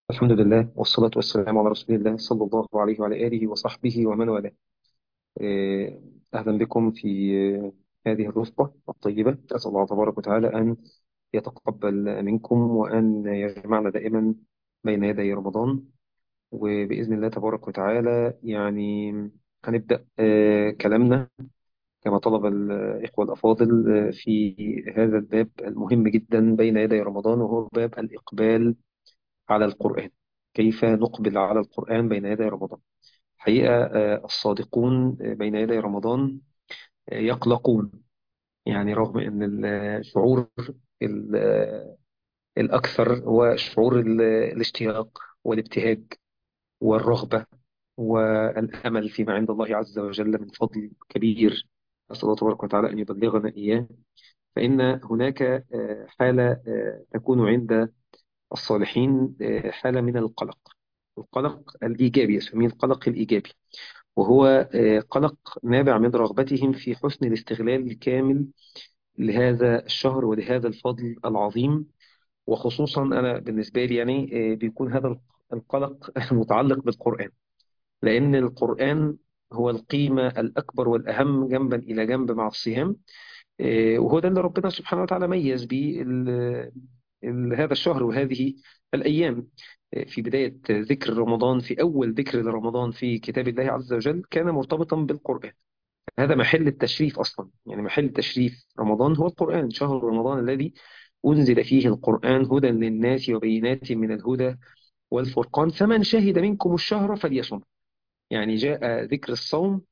الحمد لله والصلاة والسلام على رسول الله صلى الله عليه وعلى آله وصحبه ومن والاه آه، أهلا بكم في آه، هذه الرفقة الطيبة أسأل الله تبارك وتعالى أن يتقبل منكم وأن يجمعنا دائما بين يدي رمضان وبإذن الله تبارك وتعالى يعني هنبدأ آه، كلامنا كما طلب الإخوة الأفاضل آه، في هذا الباب المهم جدا بين يدي رمضان وهو باب الإقبال على القرآن كيف نقبل على القرآن بين يدي رمضان حقيقة آه، الصادقون بين يدي رمضان آه، يقلقون يعني رغم أن الشعور ال- آه، الأكثر هو شعور ال- الاشتياق والابتهاج والرغبة والأمل فيما عند الله عز وجل من فضل كبير أسأل الله تبارك وتعالى أن يبلغنا إياه فإن هناك آه، حالة آه، تكون عند الصالحين آه، حالة من القلق القلق الإيجابي يسميه القلق الإيجابي وهو آه، قلق نابع من رغبتهم في حسن الاستغلال الكامل لهذا الشهر ولهذا الفضل العظيم وخصوصا أنا بالنسبة لي يعني آه، بيكون هذا القلق متعلق بالقرآن لأن القرآن هو القيمة الأكبر والأهم جنبا إلى جنب مع الصيام آه، وهو ده اللي ربنا سبحانه وتعالى ميز بيه ال- ال- هذا الشهر وهذه الأيام آه، في بداية ذكر رمضان في أول ذكر لرمضان في كتاب الله عز وجل كان مرتبطا بالقرآن هذا محل التشريف أصلا يعني محل تشريف رمضان هو القرآن شهر رمضان الذي أنزل فيه القرآن هدى للناس وبينات من الهدى والفرقان فمن شهد منكم الشهر فليصم يعني جاء ذكر الصوم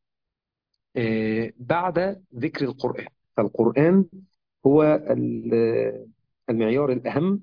آه، بعد ذكر القرآن فالقرآن هو ال- المعيار الأهم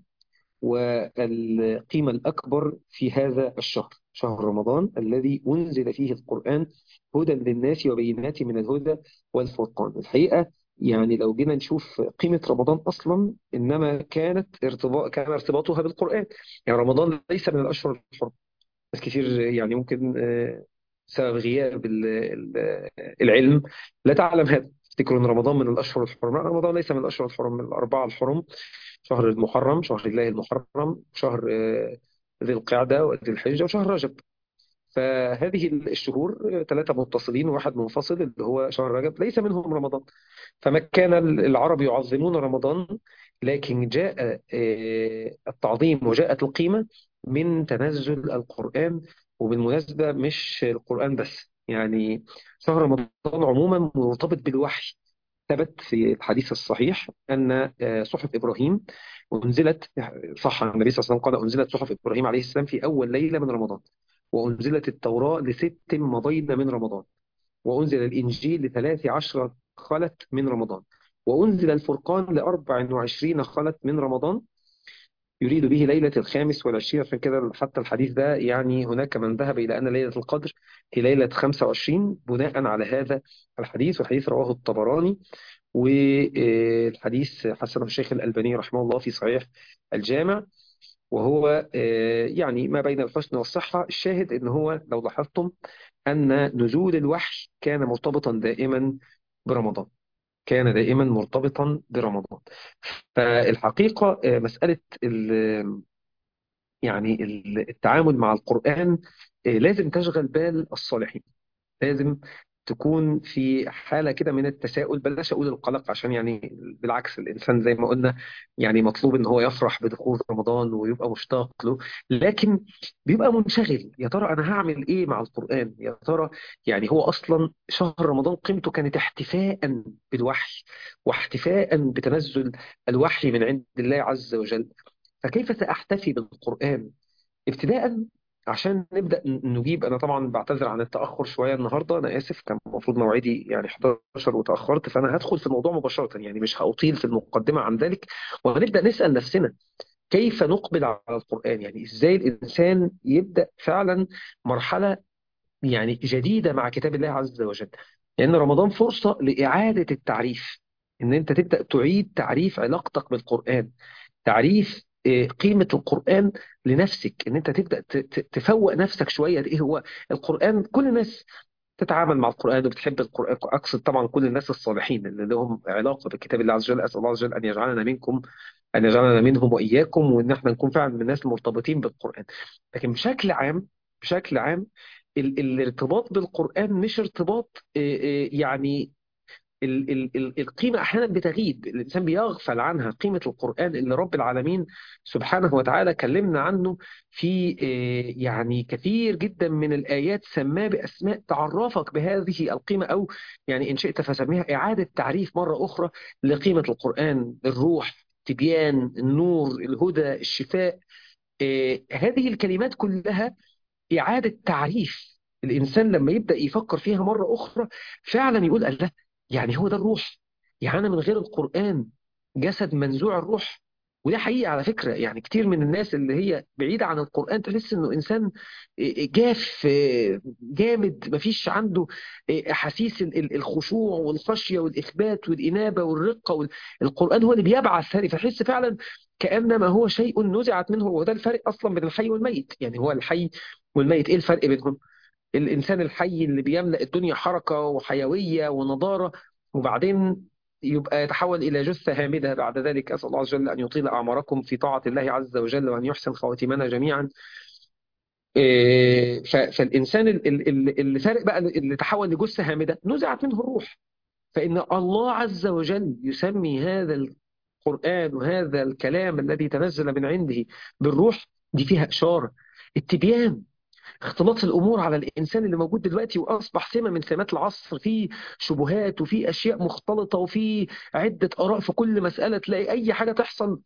والقيمة الأكبر في هذا الشهر شهر رمضان الذي أنزل فيه القرآن هدى للناس وبينات من الهدى والفرقان الحقيقة يعني لو جينا نشوف قيمة رمضان أصلا إنما كانت ارتباط كان ارتباطها بالقرآن يعني رمضان ليس من الأشهر الحرم ناس كتير يعني ممكن آه، بسبب غياب ال- ال- العلم لا تعلم هذا تفتكروا ان رمضان من الاشهر الحرم لا رمضان ليس من الاشهر الحرم من الاربعه الحرم شهر المحرم شهر الله المحرم شهر آه، ذي القعده وذي الحجه وشهر رجب فهذه الشهور ثلاثه متصلين وواحد منفصل اللي هو شهر رجب ليس منهم رمضان فما كان العرب يعظمون رمضان لكن جاء آه، التعظيم وجاءت القيمة من تنزل القرآن وبالمناسبة مش القرآن بس يعني شهر رمضان عموما مرتبط بالوحي ثبت في الحديث الصحيح أن آه، صحف إبراهيم أنزلت صح عن النبي صلى الله عليه وسلم قال أنزلت صحف إبراهيم عليه السلام في أول ليلة من رمضان وأنزلت التوراة لست مضين من رمضان وأنزل الإنجيل لثلاث عشر خلت من رمضان وأنزل الفرقان لأربع وعشرين خلت من رمضان يريد به ليلة الخامس والعشرين عشان كده حتى الحديث ده يعني هناك من ذهب إلى أن ليلة القدر هي ليلة 25 بناء على هذا الحديث والحديث رواه الطبراني والحديث حسنه الشيخ الألباني رحمه الله في صحيح الجامع وهو آه، يعني ما بين الحسن والصحة الشاهد إن هو لو لاحظتم أن نزول الوحي كان مرتبطا دائما برمضان كان دائما مرتبطا برمضان فالحقيقة آه، مسألة ال- يعني ال- التعامل مع القرآن آه، لازم تشغل بال الصالحين لازم تكون في حالة كده من التساؤل بلاش أقول القلق عشان يعني بالعكس الإنسان زي ما قلنا يعني مطلوب إن هو يفرح بدخول رمضان ويبقى مشتاق له لكن بيبقى منشغل يا ترى أنا هعمل إيه مع القرآن يا ترى يعني هو أصلا شهر رمضان قيمته كانت احتفاء بالوحي واحتفاء بتنزل الوحي من عند الله عز وجل فكيف سأحتفي بالقرآن ابتداء عشان نبدأ ن- نجيب أنا طبعا بعتذر عن التأخر شوية النهاردة أنا آسف كان المفروض موعدي يعني 11 وتأخرت فأنا هدخل في الموضوع مباشرة يعني مش هأطيل في المقدمة عن ذلك وهنبدأ نسأل نفسنا كيف نقبل على القرآن يعني إزاي الإنسان يبدأ فعلا مرحلة يعني جديدة مع كتاب الله عز وجل لأن رمضان فرصة لإعادة التعريف إن أنت تبدأ تعيد تعريف علاقتك بالقرآن تعريف آه، قيمة القرآن لنفسك ان انت تبدأ ت- ت- تفوق نفسك شوية ايه هو القرآن كل الناس تتعامل مع القرآن وبتحب القرآن أقصد طبعا كل الناس الصالحين اللي لهم علاقة بكتاب الله عز وجل أسأل الله عز وجل أن يجعلنا منكم أن يجعلنا منهم وإياكم وإن احنا نكون فعلا من الناس المرتبطين بالقرآن لكن بشكل عام بشكل عام ال الارتباط بالقرآن مش ارتباط آه، آه، يعني ال ال ال القيمة أحيانا بتغيب الإنسان بيغفل عنها قيمة القرآن اللي رب العالمين سبحانه وتعالى كلمنا عنه في آه، يعني كثير جدا من الآيات سماه بأسماء تعرفك بهذه القيمة أو يعني إن شئت فسميها إعادة تعريف مرة أخرى لقيمة القرآن الروح تبيان النور الهدى الشفاء آه، هذه الكلمات كلها إعادة تعريف الإنسان لما يبدأ يفكر فيها مرة أخرى فعلا يقول الله يعني هو ده الروح يعني أنا من غير القرآن جسد منزوع الروح وده حقيقي على فكرة يعني كتير من الناس اللي هي بعيدة عن القرآن تحس إنه إنسان جاف جامد مفيش عنده أحاسيس ال- ال- الخشوع والخشية والإخبات والإنابة والرقة وال- القرآن هو اللي بيبعث هذه فتحس فعلا كأنما هو شيء نزعت منه وده الفرق أصلا بين الحي والميت يعني هو الحي والميت إيه الفرق بينهم؟ الإنسان الحي اللي بيملأ الدنيا حركة وحيوية ونضارة وبعدين يبقى يتحول إلى جثة هامدة بعد ذلك أسأل الله عز وجل أن يطيل أعماركم في طاعة الله عز وجل وأن يحسن خواتمنا جميعا إيه، ف- فالإنسان ال- ال- ال- اللي فارق بقى اللي تحول لجثة هامدة نزعت منه الروح فإن الله عز وجل يسمي هذا القرآن وهذا الكلام الذي تنزل من عنده بالروح دي فيها إشارة التبيان اختلاط الامور على الانسان اللي موجود دلوقتي واصبح سمه من سمات العصر في شبهات وفي اشياء مختلطه وفي عده اراء في كل مساله تلاقي اي حاجه تحصل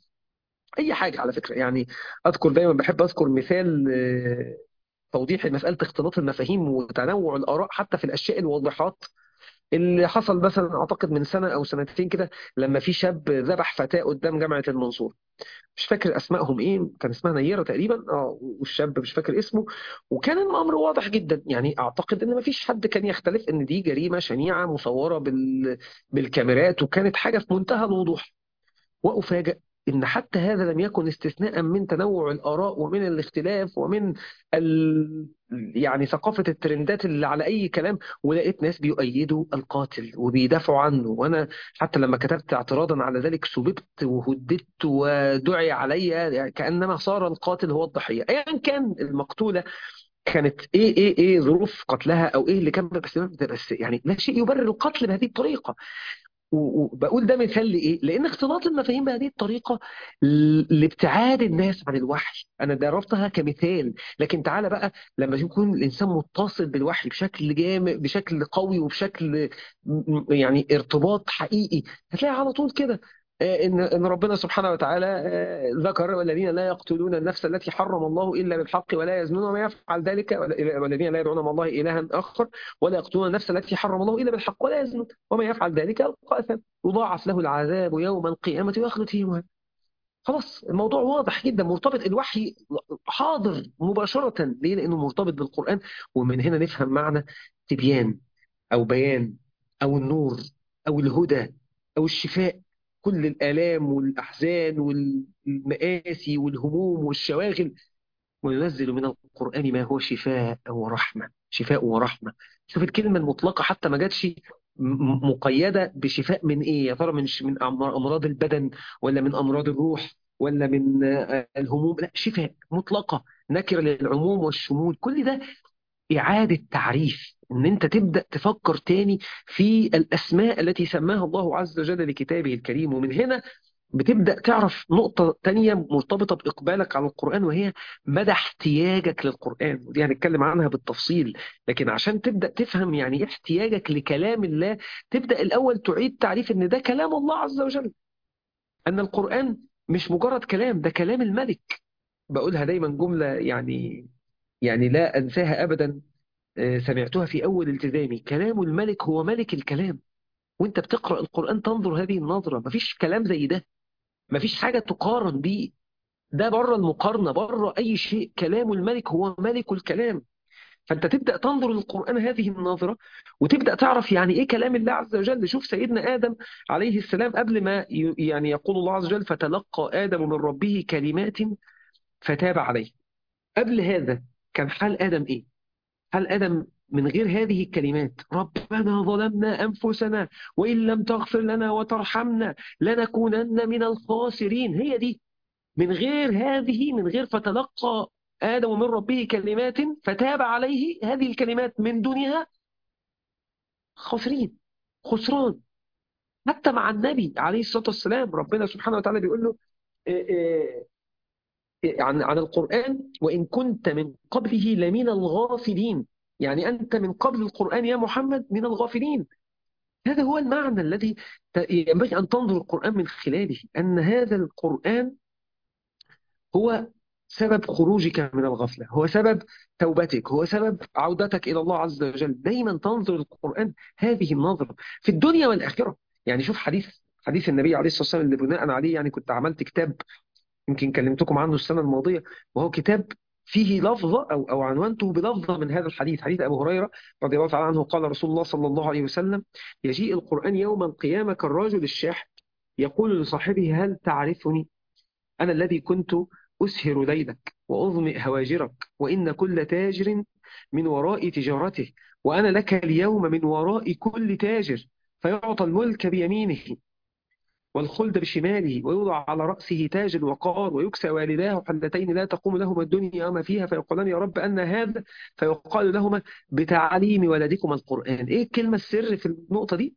اي حاجه على فكره يعني اذكر دايما بحب اذكر مثال آه، توضيح مساله اختلاط المفاهيم وتنوع الاراء حتى في الاشياء الواضحات اللي حصل مثلا اعتقد من سنه او سنتين كده لما في شاب ذبح فتاه قدام جامعه المنصوره مش فاكر اسمائهم ايه كان اسمها نيره تقريبا اه والشاب مش فاكر اسمه وكان الامر واضح جدا يعني اعتقد ان مفيش حد كان يختلف ان دي جريمه شنيعه مصوره بال... بالكاميرات وكانت حاجه في منتهى الوضوح وأفاجأ إن حتى هذا لم يكن استثناء من تنوع الآراء ومن الاختلاف ومن ال... يعني ثقافة الترندات اللي على أي كلام ولقيت ناس بيؤيدوا القاتل وبيدافعوا عنه وأنا حتى لما كتبت اعتراضا على ذلك سببت وهددت ودعي علي يعني كأنما صار القاتل هو الضحية أيا كان المقتولة كانت ايه ايه ايه ظروف قتلها او ايه اللي كان بس بس يعني لا شيء يبرر القتل بهذه الطريقه و- وبقول ده مثال لإيه؟ لأن اختلاط المفاهيم بهذه الطريقة ل- لابتعاد الناس عن الوحي، أنا ضربتها كمثال، لكن تعالى بقى لما يكون الإنسان متصل بالوحي بشكل جامد بشكل قوي وبشكل م- م- يعني ارتباط حقيقي، هتلاقي على طول كده آه، إن إن ربنا سبحانه وتعالى آه، ذكر والذين لا يقتلون النفس التي حرم الله إلا بالحق ولا يزنون وما يفعل ذلك والذين لا يدعون مع الله إلها آخر ولا يقتلون النفس التي حرم الله إلا بالحق ولا يزنون وما يفعل ذلك يلقى أثم يضاعف له العذاب يوم القيامة ويخلد فيه مهانا خلاص الموضوع واضح جدا مرتبط الوحي حاضر مباشرة ليه؟ لأنه مرتبط بالقرآن ومن هنا نفهم معنى تبيان أو بيان أو النور أو الهدى أو الشفاء كل الآلام والأحزان والمآسي والهموم والشواغل وينزل من القرآن ما هو شفاء ورحمة شفاء ورحمة شوف الكلمة المطلقة حتى ما جاتش م- م- مقيدة بشفاء من إيه يا ترى من ش- من أمر- أمراض البدن ولا من أمراض الروح ولا من آه، الهموم لا شفاء مطلقة نكرة للعموم والشمول كل ده إعادة تعريف إن أنت تبدأ تفكر تاني في الأسماء التي سماها الله عز وجل لكتابه الكريم ومن هنا بتبدأ تعرف نقطة تانية مرتبطة بإقبالك على القرآن وهي مدى احتياجك للقرآن ودي هنتكلم عنها بالتفصيل لكن عشان تبدأ تفهم يعني إيه احتياجك لكلام الله تبدأ الأول تعيد تعريف إن ده كلام الله عز وجل أن القرآن مش مجرد كلام ده كلام الملك بقولها دايما جملة يعني يعني لا أنساها أبدا آه، سمعتها في أول التزامي كلام الملك هو ملك الكلام وانت بتقرأ القرآن تنظر هذه النظرة مفيش كلام زي ده مفيش حاجة تقارن بيه ده بره المقارنة بره أي شيء كلام الملك هو ملك الكلام فأنت تبدأ تنظر للقرآن هذه النظرة وتبدأ تعرف يعني إيه كلام الله عز وجل شوف سيدنا آدم عليه السلام قبل ما ي- يعني يقول الله عز وجل فتلقى آدم من ربه كلمات فتاب عليه قبل هذا كان حال آدم إيه؟ حال آدم من غير هذه الكلمات ربنا ظلمنا أنفسنا وإن لم تغفر لنا وترحمنا لنكونن من الخاسرين هي دي من غير هذه من غير فتلقى آدم من ربه كلمات فتاب عليه هذه الكلمات من دونها خاسرين خسران حتى مع النبي عليه الصلاة والسلام ربنا سبحانه وتعالى بيقول له عن عن القرآن وإن كنت من قبله لمن الغافلين يعني أنت من قبل القرآن يا محمد من الغافلين هذا هو المعنى الذي ينبغي أن تنظر القرآن من خلاله أن هذا القرآن هو سبب خروجك من الغفلة هو سبب توبتك هو سبب عودتك إلى الله عز وجل دايما تنظر القرآن هذه النظرة في الدنيا والآخرة يعني شوف حديث حديث النبي عليه الصلاة والسلام اللي بناء عليه يعني كنت عملت كتاب يمكن كلمتكم عنه السنة الماضية وهو كتاب فيه لفظة أو أو عنوانته بلفظة من هذا الحديث حديث أبو هريرة رضي الله تعالى عنه قال رسول الله صلى الله عليه وسلم يجيء القرآن يوم القيامة كالرجل الشاحب يقول لصاحبه هل تعرفني أنا الذي كنت أسهر ليلك وأظمئ هواجرك وإن كل تاجر من وراء تجارته وأنا لك اليوم من وراء كل تاجر فيعطى الملك بيمينه والخلد بشماله ويوضع على رأسه تاج الوقار ويكسى والداه حلتين لا تقوم لهما الدنيا وما فيها فيقولان يا رب أن هذا فيقال لهما بتعليم ولدكما القرآن إيه الكلمة السر في النقطة دي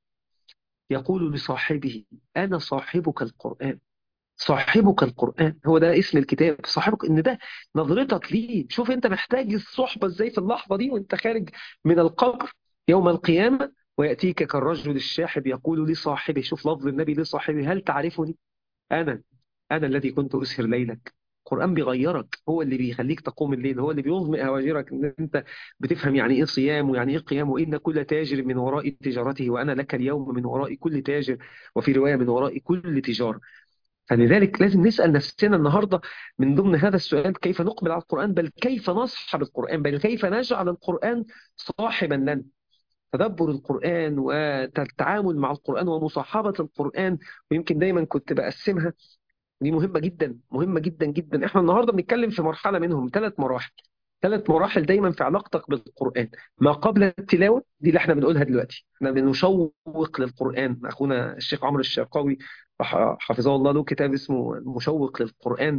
يقول لصاحبه أنا صاحبك القرآن صاحبك القرآن هو ده اسم الكتاب صاحبك ان ده نظرتك ليه شوف انت محتاج الصحبة ازاي في اللحظة دي وانت خارج من القبر يوم القيامة ويأتيك كالرجل الشاحب يقول لصاحبه شوف لفظ النبي لصاحبه هل تعرفني أنا أنا الذي كنت أسهر ليلك القرآن بيغيرك هو اللي بيخليك تقوم الليل هو اللي بيظمئ هواجرك ان انت بتفهم يعني ايه صيام ويعني ايه قيام وان كل تاجر من وراء تجارته وانا لك اليوم من وراء كل تاجر وفي روايه من وراء كل تجار فلذلك لازم نسأل نفسنا النهاردة من ضمن هذا السؤال كيف نقبل على القرآن بل كيف نصحب القرآن بل كيف نجعل القرآن صاحبا لنا تدبر القرآن والتعامل مع القرآن ومصاحبة القرآن ويمكن دايما كنت بقسمها دي مهمة جدا مهمة جدا جدا احنا النهاردة بنتكلم في مرحلة منهم ثلاث مراحل ثلاث مراحل دايما في علاقتك بالقرآن ما قبل التلاوة دي اللي احنا بنقولها دلوقتي احنا بنشوق للقرآن أخونا الشيخ عمرو الشرقاوي حفظه الله له كتاب اسمه المشوق للقرآن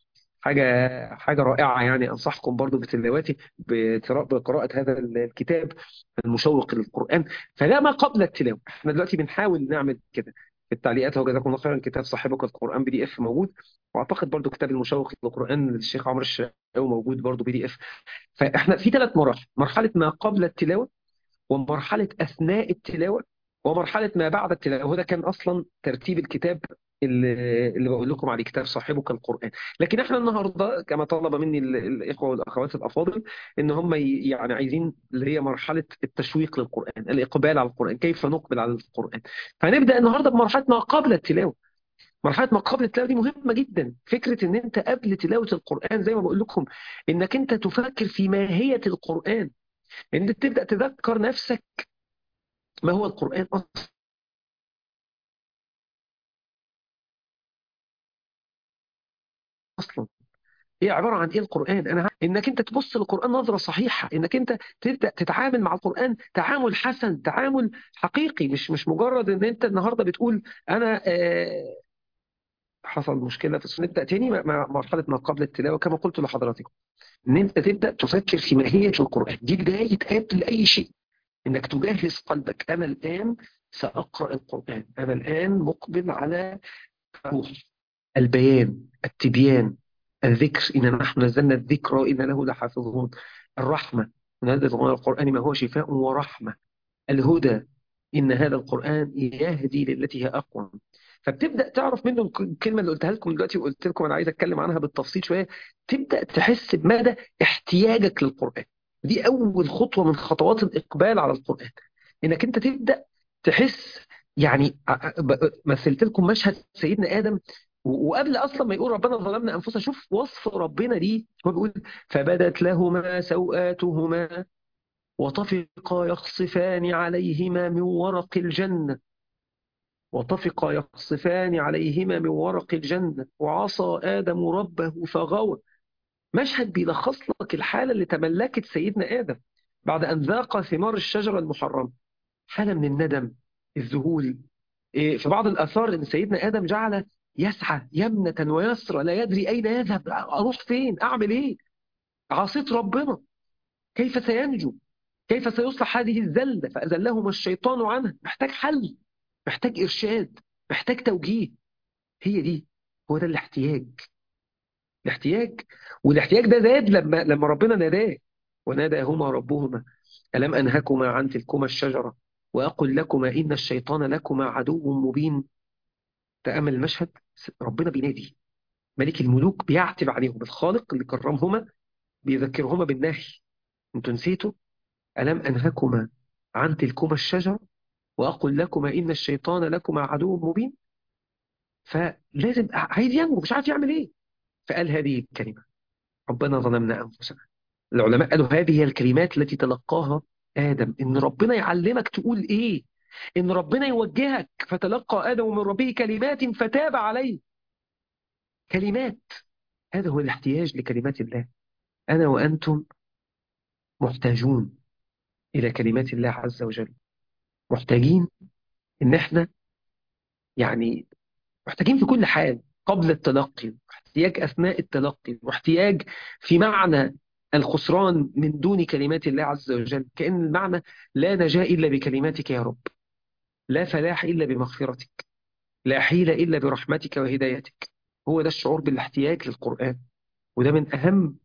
حاجة حاجة رائعة يعني أنصحكم برضو بتلاوته بقراءة هذا الكتاب المشوق للقرآن فلا ما قبل التلاوة احنا دلوقتي بنحاول نعمل كده في التعليقات هو جزاكم الله خيرا كتاب صاحبك القرآن بي دي اف موجود واعتقد برضو كتاب المشوق للقرآن للشيخ عمرو الشرقاوي موجود برضو بي دي اف فاحنا في ثلاث مراحل مرحلة ما قبل التلاوة ومرحلة أثناء التلاوة ومرحلة ما بعد التلاوة وده كان أصلا ترتيب الكتاب اللي, اللي بقول لكم عليه كتاب صاحبك القرآن لكن احنا النهاردة كما طلب مني الإخوة والأخوات الأفاضل إن هم يعني عايزين اللي هي مرحلة التشويق للقرآن الإقبال على القرآن كيف نقبل على القرآن فهنبدأ النهاردة بمرحلة ما قبل التلاوة مرحلة ما قبل التلاوة دي مهمة جدا فكرة ان انت قبل تلاوة القرآن زي ما بقول لكم انك انت تفكر في ماهية القرآن ان انت تبدأ تذكر نفسك ما هو القرآن أصلا هي عبارة عن إيه القرآن أنا إنك أنت تبص للقرآن نظرة صحيحة إنك أنت تبدأ تتعامل مع القرآن تعامل حسن تعامل حقيقي مش مش مجرد إن أنت النهاردة بتقول أنا آه حصل مشكلة في نبدأ تاني مع مرحلة ما قبل التلاوة كما قلت لحضراتكم إن أنت تبدأ تفكر في ماهية القرآن دي بداية قبل أي شيء انك تجهز قلبك انا الان ساقرا القران انا الان مقبل على روح البيان التبيان الذكر ان نحن نزلنا الذكر وان له لحافظون الرحمه ونزل من القران ما هو شفاء ورحمه الهدى ان هذا القران يهدي للتي هي اقوم فبتبدا تعرف منه الكلمه اللي قلتها لكم دلوقتي وقلت لكم انا عايز اتكلم عنها بالتفصيل شويه تبدا تحس بمدى احتياجك للقران دي أول خطوة من خطوات الإقبال على القرآن إنك أنت تبدأ تحس يعني مثلت لكم مشهد سيدنا آدم وقبل أصلا ما يقول ربنا ظلمنا أنفسنا شوف وصف ربنا ليه هو بيقول فبدت لهما سوآتهما وطفقا يخصفان عليهما من ورق الجنة وطفقا يخصفان عليهما من ورق الجنة وعصى آدم ربه فغوى مشهد بيلخص لك الحالة اللي تملكت سيدنا آدم بعد أن ذاق ثمار الشجرة المحرمة حالة من الندم الذهول إيه، في بعض الآثار أن سيدنا آدم جعل يسعى يمنة ويسرى لا يدري أين يذهب أروح فين أعمل إيه عصيت ربنا كيف سينجو كيف سيصلح هذه الزلة فأزلهما الشيطان عنها محتاج حل محتاج إرشاد محتاج توجيه هي دي هو ده الاحتياج الاحتياج والاحتياج ده زاد لما لما ربنا ناداه وناداهما ربهما ألم أنهكما عن تلكما الشجرة وأقل لكما إن الشيطان لكما عدو مبين تأمل المشهد ربنا بينادي ملك الملوك بيعتب عليهم الخالق اللي كرمهما بيذكرهما بالنهي انتوا نسيتوا ألم أنهكما عن تلكما الشجرة وأقل لكما إن الشيطان لكما عدو مبين فلازم عايز ينجو مش عارف يعمل إيه فقال هذه الكلمة ربنا ظلمنا أنفسنا العلماء قالوا هذه هي الكلمات التي تلقاها آدم إن ربنا يعلمك تقول إيه إن ربنا يوجهك فتلقى آدم من ربه كلمات فتاب عليه كلمات هذا هو الاحتياج لكلمات الله أنا وأنتم محتاجون إلى كلمات الله عز وجل محتاجين إن إحنا يعني محتاجين في كل حال قبل التلقي واحتياج أثناء التلقي واحتياج في معنى الخسران من دون كلمات الله عز وجل كأن المعنى لا نجاة إلا بكلماتك يا رب لا فلاح إلا بمغفرتك لا حيلة إلا برحمتك وهدايتك هو ده الشعور بالاحتياج للقرآن وده من أهم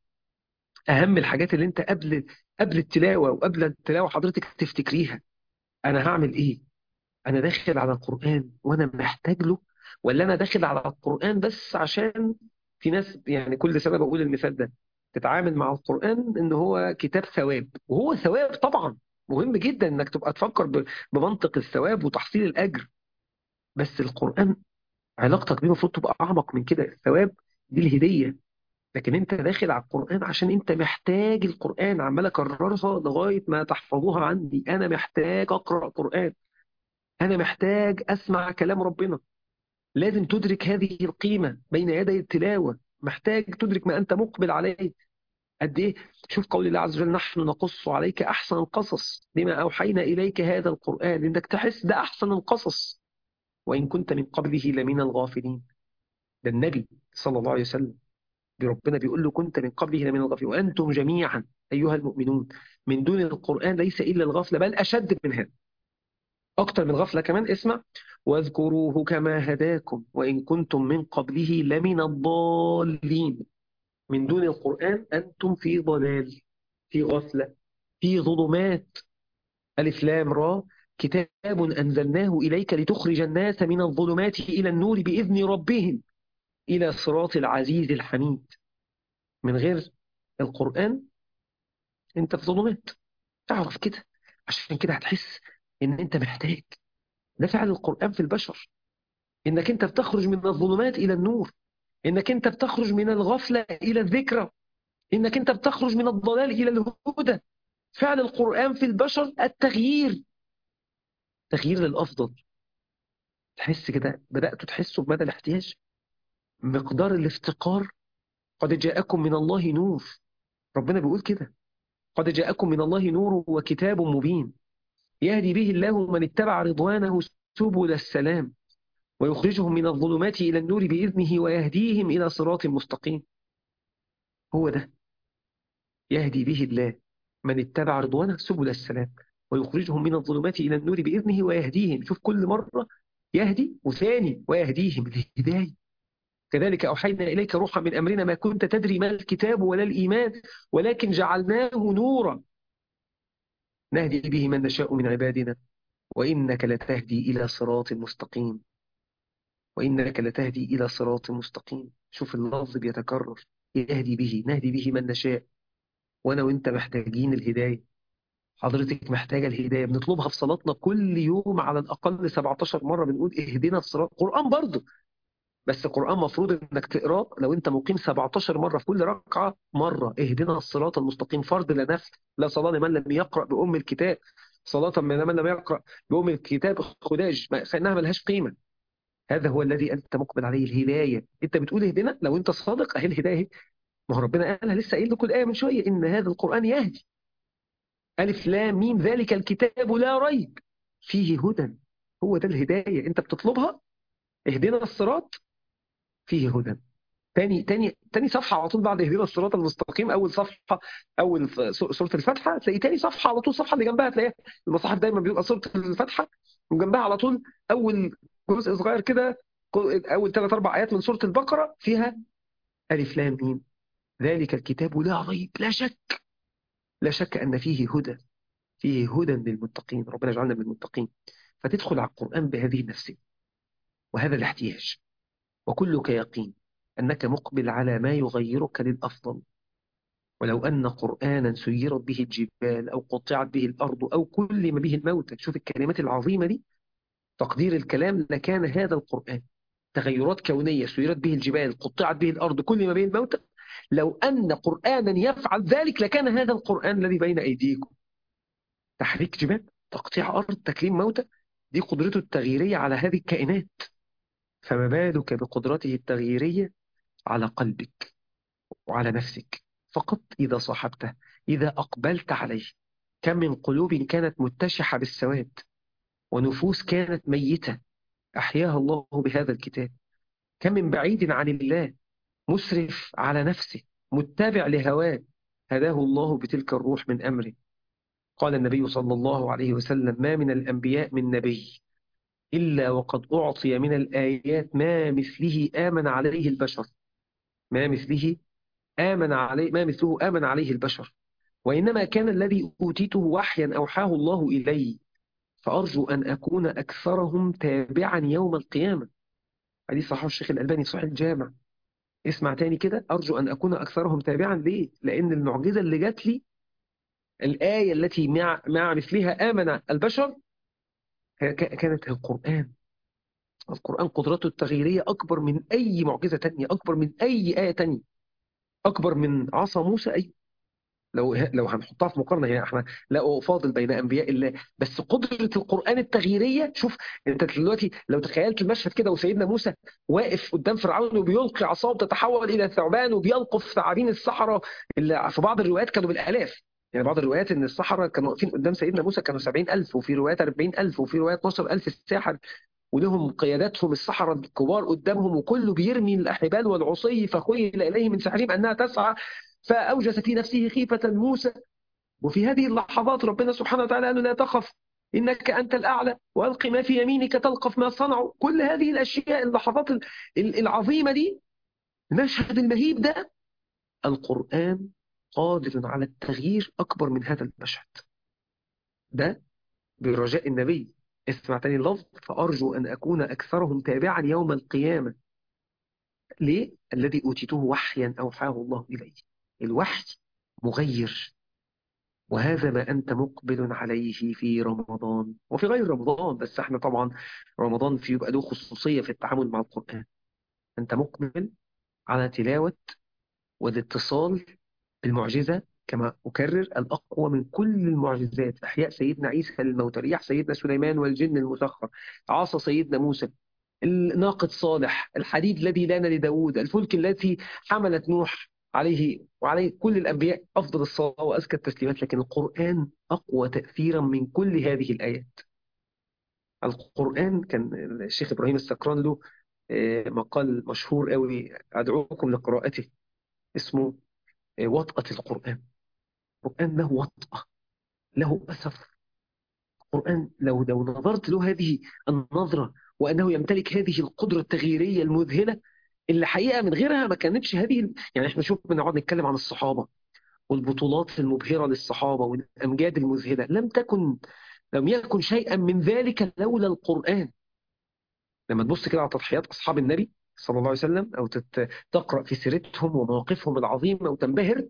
أهم الحاجات اللي أنت قبل قبل التلاوة وقبل التلاوة حضرتك تفتكريها أنا هعمل إيه؟ أنا داخل على القرآن وأنا محتاج له ولا أنا داخل على القرآن بس عشان في ناس يعني كل سنة بقول المثال ده تتعامل مع القرآن إن هو كتاب ثواب وهو ثواب طبعا مهم جدا إنك تبقى تفكر بمنطق الثواب وتحصيل الأجر بس القرآن علاقتك بيه المفروض تبقى أعمق من كده الثواب دي الهدية لكن انت داخل على القرآن عشان انت محتاج القرآن عمال اكررها لغاية ما تحفظوها عندي انا محتاج اقرأ قرآن انا محتاج اسمع كلام ربنا لازم تدرك هذه القيمة بين يدي التلاوة محتاج تدرك ما انت مقبل عليه قد ايه شوف قول الله عز وجل نحن نقص عليك احسن القصص بما اوحينا اليك هذا القرآن انك تحس ده احسن القصص وان كنت من قبله لمن الغافلين ده النبي صلى الله عليه وسلم ربنا بيقول له كنت من قبله لمن الغافلين وأنتم جميعا أيها المؤمنون من دون القرآن ليس إلا الغفلة بل أشد من هذا أكتر من غفلة كمان اسمع واذكروه كما هداكم وإن كنتم من قبله لمن الضالين من دون القرآن أنتم في ضلال في غفلة في ظلمات ألف لام را كتاب أنزلناه إليك لتخرج الناس من الظلمات إلى النور بإذن ربهم إلى صراط العزيز الحميد من غير القرآن أنت في ظلمات تعرف كده عشان كده هتحس إن أنت محتاج ده فعل القرآن في البشر إنك أنت بتخرج من الظلمات إلى النور إنك أنت بتخرج من الغفلة إلى الذكرى إنك أنت بتخرج من الضلال إلى الهدى فعل القرآن في البشر التغيير تغيير للأفضل تحس كده بدأتوا تحسوا بمدى الاحتياج مقدار الافتقار قد جاءكم من الله نور ربنا بيقول كده قد جاءكم من الله نور وكتاب مبين يهدي به الله من اتبع رضوانه سبل السلام ويخرجهم من الظلمات إلى النور بإذنه ويهديهم إلى صراط مستقيم هو ده يهدي به الله من اتبع رضوانه سبل السلام ويخرجهم من الظلمات إلى النور بإذنه ويهديهم شوف كل مرة يهدي وثاني ويهديهم الهداية كذلك أوحينا إليك روحا من أمرنا ما كنت تدري ما الكتاب ولا الإيمان ولكن جعلناه نورا نهدي به من نشاء من عبادنا وإنك لتهدي إلى صراط مستقيم وإنك لتهدي إلى صراط مستقيم شوف اللفظ بيتكرر يهدي به نهدي به من نشاء وأنا وإنت محتاجين الهداية حضرتك محتاجة الهداية بنطلبها في صلاتنا كل يوم على الأقل 17 مرة بنقول اهدنا الصراط قرآن برضه بس القرآن مفروض انك تقراه لو انت مقيم 17 مرة في كل ركعة مرة اهدنا الصراط المستقيم فرض لا نفل لا صلاة لمن لم يقرأ بأم الكتاب صلاة من من لم يقرأ بأم الكتاب خداج فإنها ملهاش قيمة هذا هو الذي أنت مقبل عليه الهداية أنت بتقول اهدنا لو أنت صادق أهي الهداية ما هو ربنا قالها لسه قايل لكم الآية من شوية إن هذا القرآن يهدي ألف لام ميم ذلك الكتاب لا ريب فيه هدى هو ده الهداية أنت بتطلبها اهدنا الصراط فيه هدى تاني تاني تاني صفحة على طول بعد اهدنا الصراط المستقيم أول صفحة أول ف- سورة الفاتحة تلاقي تاني صفحة على طول الصفحة اللي جنبها تلاقيها المصاحف دايما بيبقى سورة الفاتحة وجنبها على طول أول جزء صغير كده أول ثلاث أربع آيات من سورة البقرة فيها ألف لام ميم ذلك الكتاب لا ريب لا شك لا شك أن فيه هدى فيه هدى للمتقين ربنا يجعلنا من المتقين فتدخل على القرآن بهذه النفسية وهذا الاحتياج وكلك يقين أنك مقبل على ما يغيرك للأفضل ولو أن قرآنا سيرت به الجبال أو قطعت به الأرض أو كلم به الموتى شوف الكلمات العظيمة دي تقدير الكلام لكان هذا القرآن تغيرات كونية سيرت به الجبال قطعت به الأرض كلم به الموتى لو أن قرآنا يفعل ذلك لكان هذا القرآن الذي بين أيديكم تحريك جبال تقطيع أرض تكليم موتى دي قدرته التغييرية على هذه الكائنات فما بالك بقدرته التغييرية على قلبك وعلى نفسك فقط إذا صاحبته إذا أقبلت عليه كم من قلوب كانت متشحة بالسواد ونفوس كانت ميتة أحياها الله بهذا الكتاب كم من بعيد عن الله مسرف على نفسه متبع لهواه هداه الله بتلك الروح من أمره قال النبي صلى الله عليه وسلم ما من الأنبياء من نبي إلا وقد أعطي من الآيات ما مثله آمن عليه البشر ما مثله آمن عليه ما مثله آمن عليه البشر وإنما كان الذي أوتيته وحيا أوحاه الله إلي فأرجو أن أكون أكثرهم تابعا يوم القيامة حديث صحيح الشيخ الألباني صحيح الجامع اسمع تاني كده أرجو أن أكون أكثرهم تابعا ليه؟ لأن المعجزة اللي جات لي الآية التي مع, مع مثلها آمن البشر هي ك- كانت القرآن القرآن قدرته التغييرية أكبر من أي معجزة تانية أكبر من أي آية تانية أكبر من عصا موسى أي لو لو هنحطها في مقارنة هنا احنا لا أفاضل بين أنبياء الله بس قدرة القرآن التغييرية شوف أنت دلوقتي لو تخيلت المشهد كده وسيدنا موسى واقف قدام فرعون وبيلقي عصاه تتحول إلى ثعبان وبيلقف ثعابين الصحراء اللي في بعض الروايات كانوا بالآلاف يعني بعض الروايات ان السحرة كانوا واقفين قدام سيدنا موسى كانوا 70000 وفي روايات 40000 وفي روايات 12000 ساحر ولهم قياداتهم السحرة الكبار قدامهم وكله بيرمي الأحبال والعصي فخيل إليه من سحرهم أنها تسعى فأوجس في نفسه خيفة موسى وفي هذه اللحظات ربنا سبحانه وتعالى قال له لا تخف إنك أنت الأعلى وألق ما في يمينك تلقف ما صنعوا كل هذه الأشياء اللحظات ال- ال- العظيمة دي المشهد المهيب ده القرآن قادر على التغيير أكبر من هذا المشهد ده برجاء النبي اسمع تاني اللفظ فأرجو أن أكون أكثرهم تابعا يوم القيامة ليه؟ الذي أوتيته وحيا أوحاه الله إلي الوحي مغير وهذا ما أنت مقبل عليه في رمضان وفي غير رمضان بس احنا طبعا رمضان فيه يبقى له خصوصية في التعامل مع القرآن أنت مقبل على تلاوة والاتصال بالمعجزة كما أكرر الأقوى من كل المعجزات إحياء سيدنا عيسى للموتى رياح سيدنا سليمان والجن المسخر عصا سيدنا موسى الناقة صالح الحديد الذي لان لداود الفلك التي حملت نوح عليه وعليه كل الأنبياء أفضل الصلاة وأزكى التسليمات لكن القرآن أقوى تأثيرا من كل هذه الآيات القرآن كان الشيخ إبراهيم السكران له آه، مقال مشهور قوي أدعوكم لقراءته اسمه آه، وطأة القرآن القرآن له وطأة له أثر القرآن لو لو نظرت له هذه النظرة وأنه يمتلك هذه القدرة التغييرية المذهلة اللي حقيقة من غيرها ما كانتش هذه ال- يعني احنا شوف بنقعد نتكلم عن الصحابة والبطولات المبهرة للصحابة والأمجاد المذهلة لم تكن لم يكن شيئا من ذلك لولا القرآن لما تبص كده على تضحيات أصحاب النبي صلى الله عليه وسلم أو تت- تقرأ في سيرتهم ومواقفهم العظيمة وتنبهر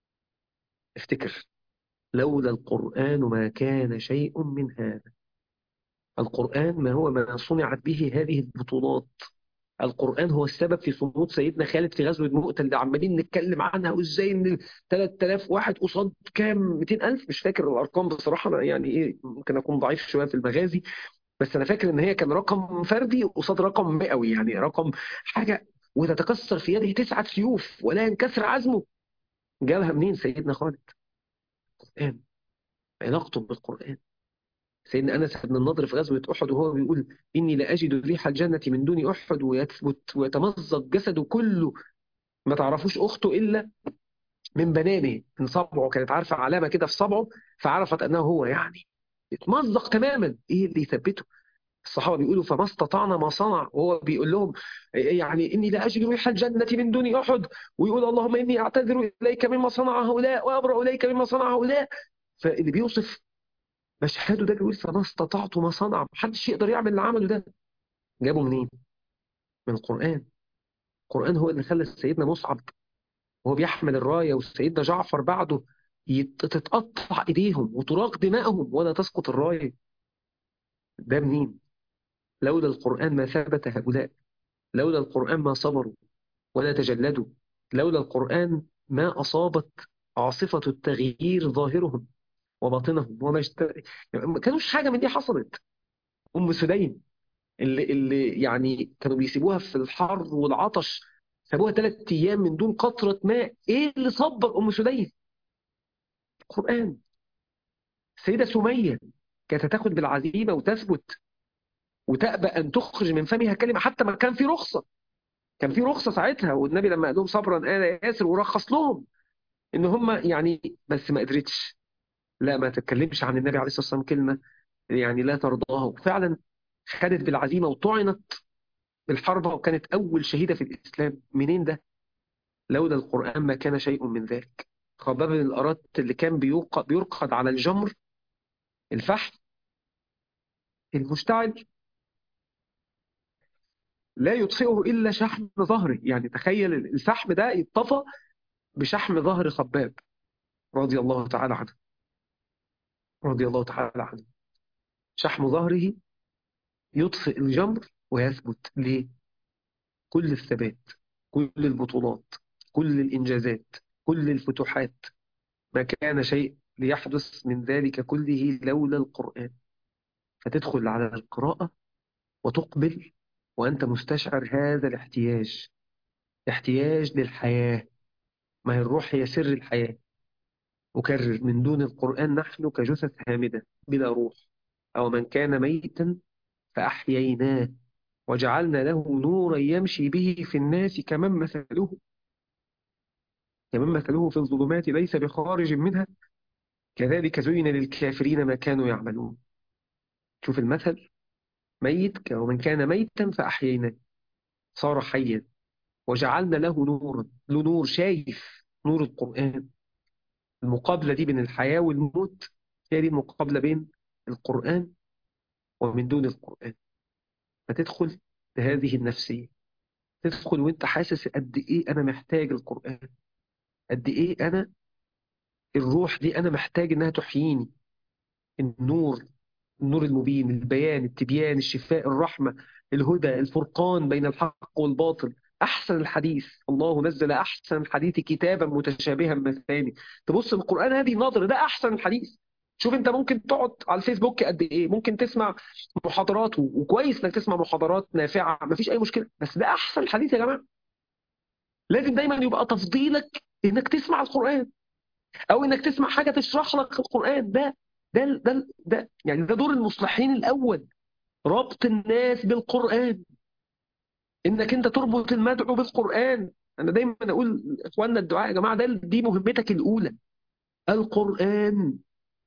افتكر لولا القرآن ما كان شيء من هذا القرآن ما هو ما صنعت به هذه البطولات القرآن هو السبب في صمود سيدنا خالد في غزوة مؤتة اللي عمالين نتكلم عنها وازاي ان 3000 واحد قصاد كام 200000 مش فاكر الارقام بصراحة أنا يعني ايه ممكن اكون ضعيف شوية في المغازي بس انا فاكر ان هي كان رقم فردي قصاد رقم مئوي يعني رقم حاجة وتتكسر في يده تسعة سيوف ولا ينكسر عزمه جابها منين سيدنا خالد القرآن علاقته بالقرآن سيدنا أنس بن النضر في غزوة أحد وهو بيقول إني لأجد ريح الجنة من دون أحد ويثبت ويتمزق جسده كله ما تعرفوش أخته إلا من بنانه من صبعه كانت عارفة علامة كده في صبعه فعرفت أنه هو يعني اتمزق تماما إيه اللي يثبته الصحابة بيقولوا فما استطعنا ما صنع وهو بيقول لهم يعني إني لا أجد ريح الجنة من دون أحد ويقول اللهم إني أعتذر إليك مما صنع هؤلاء وأبرأ إليك مما صنع هؤلاء فاللي بيوصف مشهده ده بيقول فما استطعت ما صنع محدش يقدر يعمل اللي عمله ده جابه منين؟ من القرآن القرآن هو اللي خلى سيدنا مصعب وهو بيحمل الراية وسيدنا جعفر بعده تتقطع إيديهم وتراق دمائهم ولا تسقط الراية ده منين؟ لولا القرآن ما ثبت هؤلاء لولا القرآن ما صبروا ولا تجلدوا لولا القرآن ما أصابت عاصفة التغيير ظاهرهم وباطنهم وما اشت... ما كانوش حاجة من دي حصلت أم سليم اللي, اللي يعني كانوا بيسيبوها في الحر والعطش سابوها ثلاث أيام من دون قطرة ماء إيه اللي صبر أم سليم القرآن السيدة سمية كانت تاخد بالعزيمة وتثبت وتأبى أن تخرج من فمها كلمة حتى ما كان في رخصة كان في رخصة ساعتها والنبي لما قال لهم صبرا آل ياسر ورخص لهم إن هم يعني بس ما قدرتش لا ما تتكلمش عن النبي عليه الصلاة والسلام كلمة يعني لا ترضاها وفعلا خدت بالعزيمة وطعنت بالحربة وكانت أول شهيدة في الإسلام منين ده؟ لولا القرآن ما كان شيء من ذلك خباب بن الأرات اللي كان بيوقد, بيرقد على الجمر الفحم المشتعل لا يطفئه إلا شحم ظهره يعني تخيل الفحم ده يطفى بشحم ظهر خباب رضي الله تعالى عنه رضي الله تعالى عنه شحم ظهره يطفئ الجمر ويثبت ليه؟ كل الثبات كل البطولات كل الإنجازات كل الفتوحات ما كان شيء ليحدث من ذلك كله لولا القرآن فتدخل على القراءة وتقبل وأنت مستشعر هذا الاحتياج احتياج للحياة ما هي الروح هي سر الحياة أكرر من دون القرآن نحن كجثث هامدة بلا روح أو من كان ميتا فأحييناه وجعلنا له نورا يمشي به في الناس كمن مثله كمن مثله في الظلمات ليس بخارج منها كذلك زين للكافرين ما كانوا يعملون شوف المثل ميت ومن كان ميتا فأحييناه صار حيا وجعلنا له نورا له نور شايف نور القرآن المقابلة دي بين الحياة والموت هي دي المقابلة بين القرآن ومن دون القرآن فتدخل بهذه النفسية تدخل وانت حاسس قد ايه انا محتاج القرآن قد ايه انا الروح دي انا محتاج انها تحييني النور النور المبين البيان التبيان الشفاء الرحمة الهدى الفرقان بين الحق والباطل أحسن الحديث الله نزل أحسن الحديث كتابا متشابها مثاني تبص القرآن هذه نظرة ده أحسن الحديث شوف انت ممكن تقعد على الفيسبوك قد ايه ممكن تسمع محاضرات وكويس انك تسمع محاضرات نافعه مفيش اي مشكله بس ده احسن الحديث يا جماعه لازم دايما يبقى تفضيلك انك تسمع القران او انك تسمع حاجه تشرح لك القران ده ده ده, ده يعني ده دور المصلحين الاول ربط الناس بالقران انك انت تربط المدعو بالقران انا دايما اقول اخواننا الدعاء يا جماعه ده دي مهمتك الاولى القران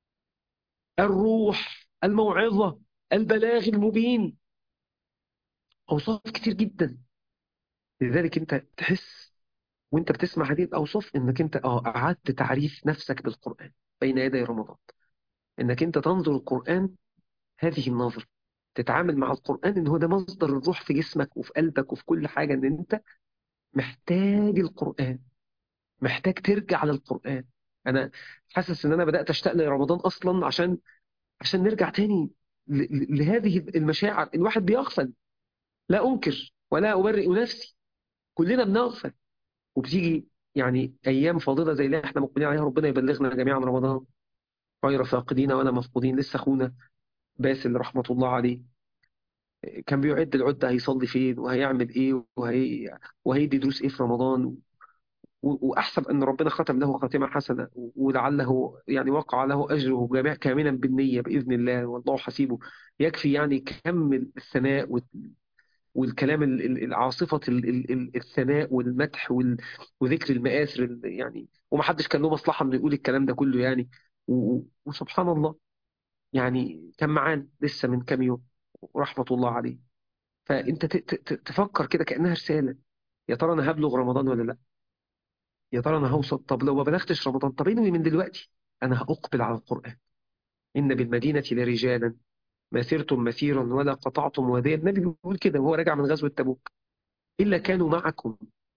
الروح الموعظة البلاغ المبين أوصاف كتير جدا لذلك أنت تحس وأنت بتسمع هذه الأوصاف أنك أنت آه أعدت تعريف نفسك بالقرآن بين يدي رمضان أنك أنت تنظر القرآن هذه النظرة تتعامل مع القرآن أن هو ده مصدر الروح في جسمك وفي قلبك وفي كل حاجة أن أنت محتاج القرآن محتاج ترجع للقرآن أنا حاسس أن أنا بدأت أشتاق لرمضان أصلا عشان عشان نرجع تاني لهذه المشاعر الواحد بيغفل لا أنكر ولا أبرئ نفسي كلنا بنغفل وبتيجي يعني أيام فاضلة زي اللي احنا مقبلين عليها ربنا يبلغنا جميعا رمضان غير فاقدين ولا مفقودين لسه أخونا باسل رحمة الله عليه كان بيعد العدة هيصلي فين وهيعمل إيه وهي وهيدي دروس إيه في رمضان و- وأحسب أن ربنا ختم له خاتمة حسنة و- ولعله يعني وقع له أجره جميع كاملا بالنية بإذن الله والله حسيبه يكفي يعني كم الثناء وال- والكلام ال- ال- العاصفة ال- ال- ال- الثناء والمدح وال- وذكر المآثر ال- يعني ومحدش كان له مصلحة إنه يقول الكلام ده كله يعني و- وسبحان الله يعني كان معانا لسه من كام يوم ورحمة الله عليه فأنت ت- ت- ت- تفكر كده كأنها رسالة يا ترى أنا هبلغ رمضان ولا لا يا ترى أنا هوصل طب لو ما بلغتش رمضان طب انوي من دلوقتي أنا هأقبل على القرآن إن بالمدينة لرجالا ما سرتم مسيرا ولا قطعتم واديا النبي بيقول كده وهو راجع من غزوة تبوك إلا كانوا معكم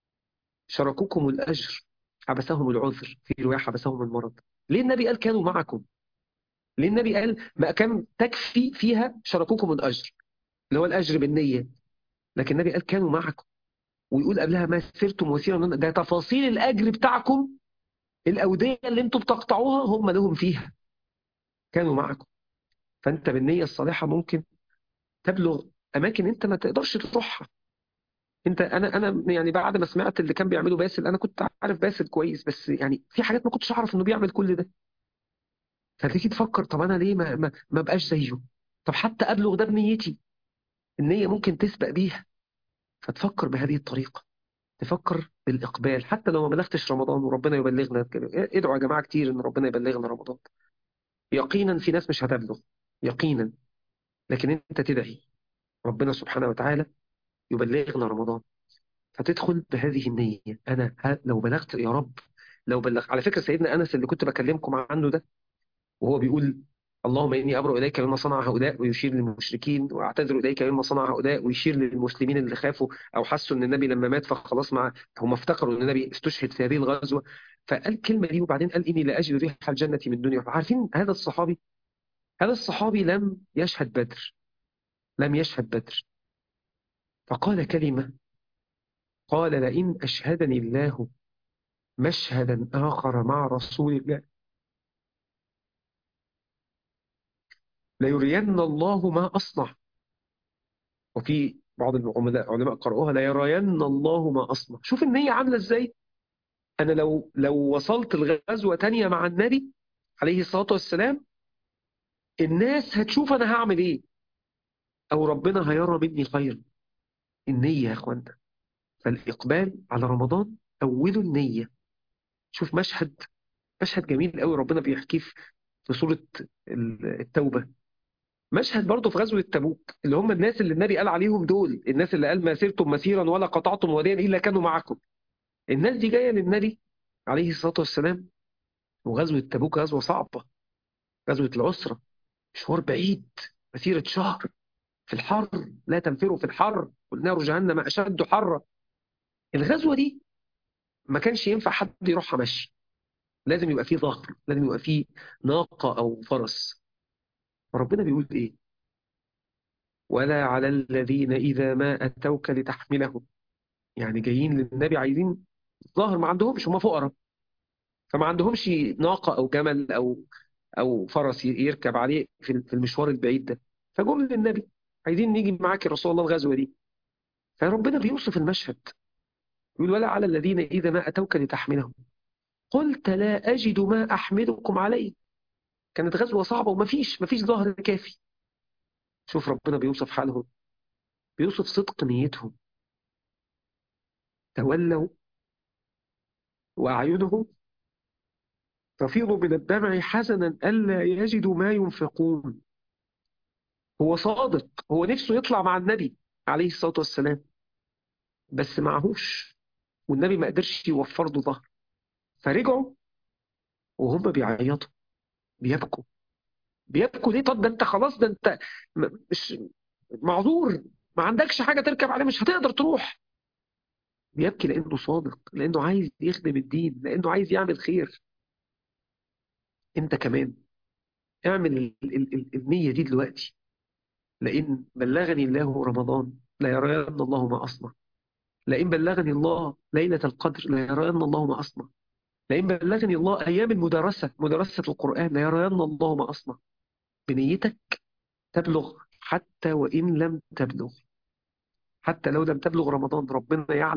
شاركوكم الأجر حبسهم العذر في رواية حبسهم المرض ليه النبي قال كانوا معكم ليه النبي قال ما كان تكفي فيها شاركوكم الأجر اللي هو الأجر بالنية لكن النبي قال كانوا معكم ويقول قبلها ما سرتم وسيرا ده تفاصيل الأجر بتاعكم الأودية اللي انتم بتقطعوها هم لهم فيها كانوا معكم فأنت بالنية الصالحة ممكن تبلغ أماكن أنت ما تقدرش تروحها أنت أنا أنا يعني بعد ما سمعت اللي كان بيعمله باسل أنا كنت عارف باسل كويس بس يعني في حاجات ما كنتش أعرف إنه بيعمل كل ده فتيجي تفكر طب أنا ليه ما ما, ما بقاش زيه طب حتى أبلغ ده بنيتي النية ممكن تسبق بيها فتفكر بهذه الطريقة تفكر بالإقبال حتى لو ما بلغتش رمضان وربنا يبلغنا كده ادعوا يا جماعة كتير إن ربنا يبلغنا رمضان يقينا في ناس مش هتبلغ يقينا لكن أنت تدعي ربنا سبحانه وتعالى يبلغنا رمضان فتدخل بهذه النية أنا ها لو بلغت يا رب لو بلغ على فكرة سيدنا أنس اللي كنت بكلمكم عنه ده وهو بيقول اللهم إني أبرأ إليك مما صنع هؤلاء ويشير للمشركين وأعتذر إليك مما صنع هؤلاء ويشير للمسلمين اللي خافوا أو حسوا إن النبي لما مات فخلاص مع هم افتكروا إن النبي استشهد في هذه الغزوة فقال الكلمة دي وبعدين قال إني لا أجد ريح الجنة من الدنيا عارفين هذا الصحابي هذا الصحابي لم يشهد بدر لم يشهد بدر فقال كلمة قال لئن أشهدني الله مشهدا آخر مع رسول الله ليرين الله ما أصنع وفي بعض العلماء علماء قرأوها ليرين الله ما أصنع شوف النية عاملة إزاي أنا لو لو وصلت الغزوة تانية مع النبي عليه الصلاة والسلام الناس هتشوف أنا هعمل إيه أو ربنا هيرى مني خير النية يا أخوانا فالإقبال على رمضان أوله النية شوف مشهد مشهد جميل قوي ربنا بيحكيه في سورة التوبة مشهد برضه في غزوة تبوك اللي هم الناس اللي النبي قال عليهم دول الناس اللي قال ما سرتم مسيرا ولا قطعتم واديا إلا كانوا معكم الناس دي جاية للنبي عليه الصلاة والسلام وغزوة تبوك غزوة صعبة غزوة العسرة مشوار بعيد مسيرة شهر في الحر لا تنفروا في الحر والنار جهنم أشد حرا الغزوة دي ما كانش ينفع حد يروحها مشي لازم يبقى فيه ظهر لازم يبقى فيه ناقة أو فرس فربنا بيقول إيه ولا على الذين إذا ما أتوك لتحملهم يعني جايين للنبي عايزين ظاهر ما عندهمش هم فقراء فما عندهمش ناقة أو جمل أو أو فرس يركب عليه في المشوار البعيد ده فجم للنبي عايزين نيجي معاك يا رسول الله الغزوة دي فربنا بيوصف المشهد يقول ولا على الذين إذا ما أتوك لتحملهم قلت لا أجد ما أحملكم عليه كانت غزوة صعبة وما فيش ما فيش ظهر كافي شوف ربنا بيوصف حالهم بيوصف صدق نيتهم تولوا وأعينهم تفيض من الدمع حزنا ألا يجدوا ما ينفقون هو صادق هو نفسه يطلع مع النبي عليه الصلاة والسلام بس معهوش والنبي ما قدرش يوفر له ظهر فرجعوا وهم بيعيطوا بيبكوا بيبكوا ليه طب ده انت خلاص ده انت مش معذور ما عندكش حاجة تركب عليه مش هتقدر تروح بيبكي لأنه صادق لأنه عايز يخدم الدين لأنه عايز يعمل خير انت كمان اعمل ال ال ال النية دي دلوقتي لئن بلغني الله رمضان لا يرين الله ما أصنع لئن بلغني الله ليلة القدر لا يرين الله ما أصنع لئن بلغني الله أيام المدرسة مدرسة القرآن لا يرين الله ما أصنع بنيتك تبلغ حتى وإن لم تبلغ حتى لو لم تبلغ رمضان ربنا يعلم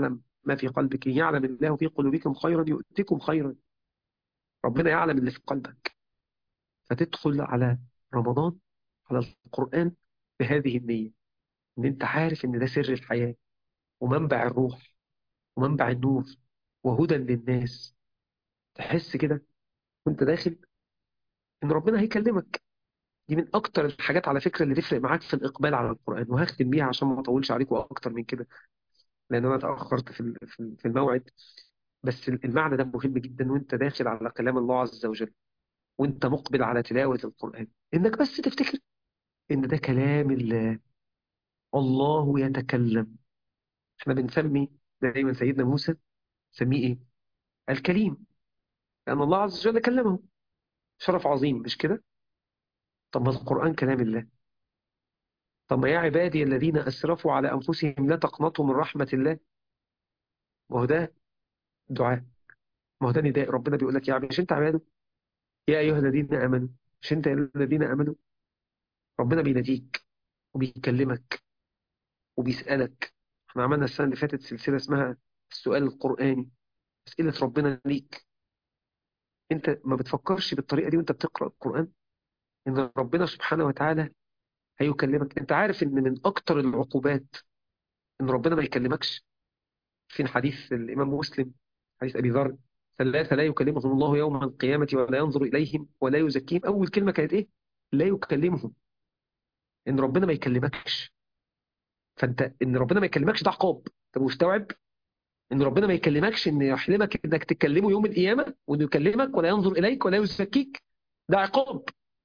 ما في قلبك إن يعلم الله في قلوبكم خيرا يؤتكم خيرا ربنا يعلم اللي في قلبك فتدخل على رمضان على القرآن بهذه النية إن أنت عارف إن ده سر الحياة ومنبع الروح ومنبع النور وهدى للناس تحس كده وأنت داخل إن ربنا هيكلمك دي من أكتر الحاجات على فكرة اللي تفرق معاك في الإقبال على القرآن وهختم بيها عشان ما أطولش عليكم أكتر من كده لأن أنا اتأخرت في ال- في ال- في الموعد بس المعنى ده مهم جدا وأنت داخل على كلام الله عز وجل وأنت مقبل على تلاوة القرآن إنك بس تفتكر إن ده كلام الله الله يتكلم احنا بنسمي دايما سيدنا موسى سميه ايه الكليم لأن الله عز وجل كلمه شرف عظيم مش كده طب ما القرآن كلام الله طب ما يا عبادي الذين أسرفوا على أنفسهم لا تقنطوا من رحمة الله ما هو ده دعاء ما هو ده نداء ربنا بيقول لك يا عبادي مش انت عباده يا أيها الذين آمنوا مش انت الذين آمنوا ربنا بيناديك وبيكلمك وبيسألك احنا عملنا السنة اللي فاتت سلسلة اسمها السؤال القرآني أسئلة ربنا ليك انت ما بتفكرش بالطريقة دي وانت بتقرأ القرآن ان ربنا سبحانه وتعالى هيكلمك انت عارف ان من اكتر العقوبات ان ربنا ما يكلمكش في حديث الامام مسلم حديث ابي ذر ثلاثة لا يكلمهم الله يوم القيامة ولا ينظر إليهم ولا يزكيهم أول كلمة كانت إيه؟ لا يكلمهم إن ربنا ما يكلمكش فأنت إن ربنا ما يكلمكش ده عقاب أنت مستوعب؟ إن ربنا ما يكلمكش إن يحلمك إنك تكلمه يوم القيامة وإنه يكلمك ولا ينظر إليك ولا يزكيك ده عقاب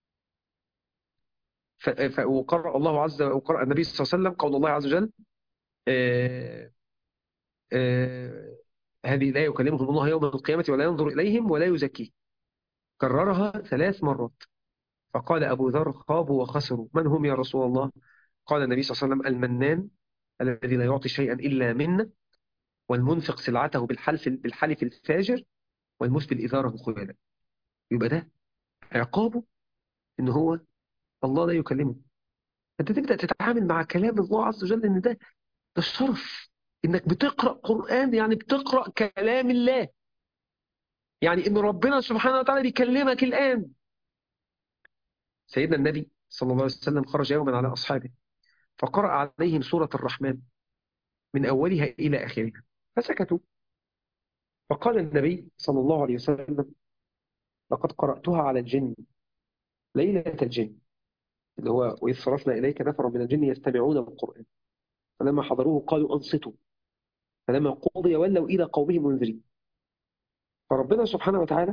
ف... ف... وقرأ الله عز وجل وقرأ النبي صلى الله عليه وسلم قول الله عز وجل آه... آه... هذه لا يكلمهم الله يوم القيامة ولا ينظر إليهم ولا يزكيهم كررها ثلاث مرات فقال أبو ذر خابوا وخسروا من هم يا رسول الله قال النبي صلى الله عليه وسلم المنان الذي لا يعطي شيئا إلا منا والمنفق سلعته بالحلف بالحلف الفاجر والمسبل إثاره خيلا يبقى ده عقابه إن هو الله لا يكلمه أنت تبدأ تتعامل مع كلام الله عز وجل إن ده ده الشرف إنك بتقرأ قرآن يعني بتقرأ كلام الله يعني إن ربنا سبحانه وتعالى بيكلمك الآن سيدنا النبي صلى الله عليه وسلم خرج يوما على أصحابه فقرأ عليهم سورة الرحمن من أولها إلى آخرها فسكتوا فقال النبي صلى الله عليه وسلم لقد قرأتها على الجن ليلة الجن اللي هو وإذ صرفنا إليك نفرا من الجن يستمعون القرآن فلما حضروه قالوا أنصتوا فلما قضي ولوا إلى قومهم منذرين فربنا سبحانه وتعالى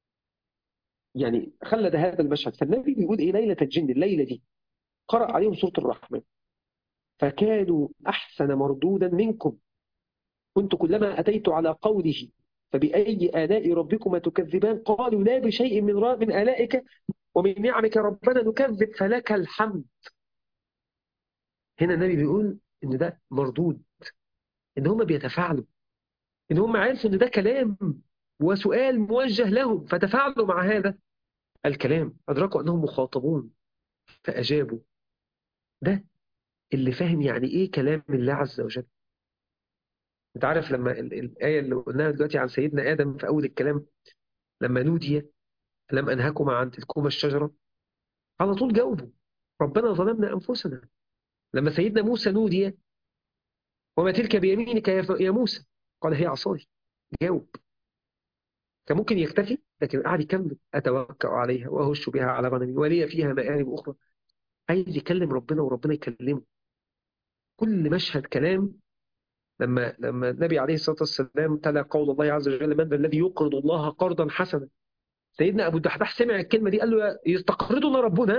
يعني خلد هذا المشهد فالنبي بيقول إيه ليلة الجن الليلة دي قرأ عليهم سورة الرحمن فكانوا أحسن مردودا منكم كنت كلما أتيت على قوله فبأي آلاء ربكما تكذبان قالوا لا بشيء من من آلائك ومن نعمك ربنا نكذب فلك الحمد هنا النبي بيقول إن ده مردود إن هم بيتفاعلوا إن هم عارفوا إن ده كلام وسؤال موجه لهم فتفاعلوا مع هذا الكلام أدركوا أنهم مخاطبون فأجابوا ده اللي فاهم يعني إيه كلام الله عز وجل أنت عارف لما الآية اللي قلناها دلوقتي عن سيدنا آدم في أول الكلام لما نودي لم أنهكما عن تلكما الشجرة على طول جاوبوا ربنا ظلمنا أنفسنا لما سيدنا موسى نودي وما تلك بيمينك يا موسى قال هي عصاي جاوب كان ممكن يكتفي لكن قاعد يكمل أتوكأ عليها وأهش بها على غنمي ولي فيها مآرب أخرى عايز يكلم ربنا وربنا يكلمه كل مشهد كلام لما لما النبي عليه الصلاة والسلام تلا قول الله عز وجل من ذا الذي يقرض الله قرضا حسنا سيدنا أبو الدحداح سمع الكلمة دي قال له يستقرضنا ربنا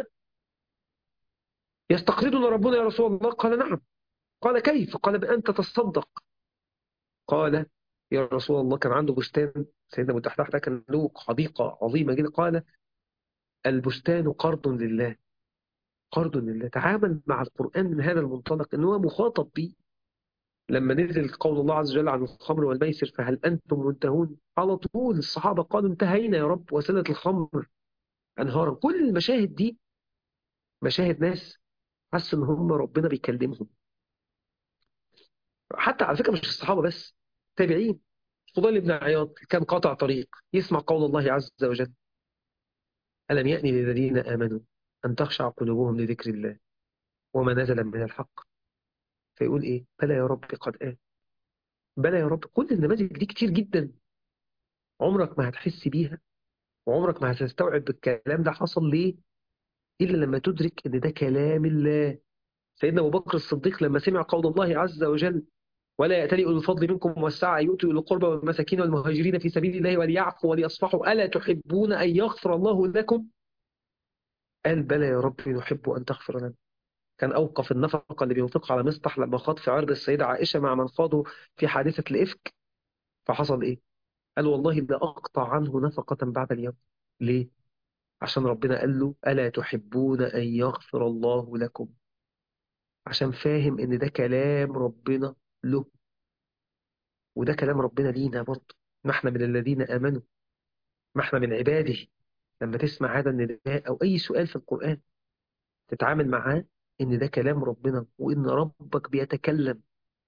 يستقرضنا ربنا يا رسول الله قال نعم قال كيف قال بأن تتصدق قال يا رسول الله كان عنده بستان سيدنا أبو الدحداح ده كان له حديقة عظيمة جدا قال البستان قرض لله قرض لله تعامل مع القرآن من هذا المنطلق ان هو مخاطب به لما نزل قول الله عز وجل عن الخمر والميسر فهل أنتم منتهون على طول الصحابة قالوا انتهينا يا رب وسلت الخمر أنهارا كل المشاهد دي مشاهد ناس حسوا ان هم ربنا بيكلمهم حتى على فكرة مش الصحابة بس تابعين فضيل بن عياض كان قاطع طريق يسمع قول الله عز وجل ألم يأني للذين آمنوا أن تخشع قلوبهم لذكر الله وما نزل من الحق فيقول إيه بلى يا رب قد آن بلى يا رب كل النماذج دي كتير جدا عمرك ما هتحس بيها وعمرك ما هتستوعب الكلام ده حصل ليه إلا لما تدرك إن ده كلام الله سيدنا أبو بكر الصديق لما سمع قول الله عز وجل ولا يأتلي أولو الفضل منكم والسعة يؤتوا إلى القربى والمساكين والمهاجرين في سبيل الله وليعفوا وليصفحوا ألا تحبون أن يغفر الله لكم قال بلى يا رب نحب أن تغفر لنا كان أوقف النفقة اللي بينفقها على مصطح لما خاض في عرض السيدة عائشة مع من خاضوا في حادثة الإفك فحصل إيه؟ قال والله لا أقطع عنه نفقة بعد اليوم ليه؟ عشان ربنا قال له ألا تحبون أن يغفر الله لكم عشان فاهم إن ده كلام ربنا له وده كلام ربنا لينا برضه ما احنا من الذين آمنوا ما احنا من عباده لما تسمع هذا النداء أو أي سؤال في القرآن تتعامل معاه إن ده كلام ربنا وإن ربك بيتكلم